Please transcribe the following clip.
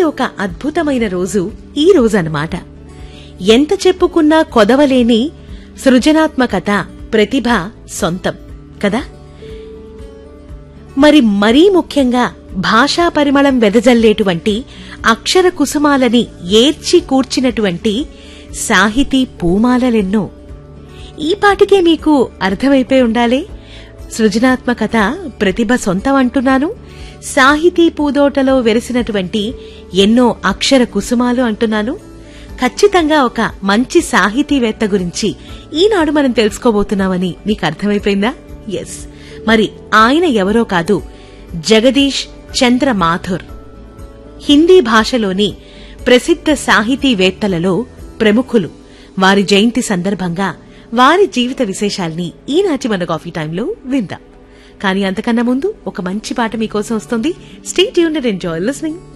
అలాంటి ఒక అద్భుతమైన రోజు ఈ రోజు అన్నమాట ఎంత చెప్పుకున్నా కొదవలేని సృజనాత్మకత ప్రతిభ సొంతం కదా మరి మరీ ముఖ్యంగా భాషా పరిమళం వెదజల్లేటువంటి అక్షర కుసుమాలని ఏర్చి కూర్చినటువంటి సాహితీ పూమాలలెన్నో ఈ పాటికే మీకు అర్థమైపోయి ఉండాలి సృజనాత్మకత ప్రతిభ సొంతం అంటున్నాను సాహితీ పూదోటలో వెరిసినటువంటి ఎన్నో అక్షర కుసుమాలు అంటున్నాను ఖచ్చితంగా ఒక మంచి సాహితీవేత్త గురించి ఈనాడు మనం తెలుసుకోబోతున్నామని మీకు అర్థమైపోయిందా ఎస్ మరి ఆయన ఎవరో కాదు జగదీష్ చంద్ర మాథుర్ హిందీ భాషలోని ప్రసిద్ధ సాహితీవేత్తలలో ప్రముఖులు వారి జయంతి సందర్భంగా వారి జీవిత విశేషాల్ని ఈనాటి మన కాఫీ టైంలో విందాం కానీ అంతకన్నా ముందు ఒక మంచి పాట మీకోసం వస్తుంది stay tune and enjoy listening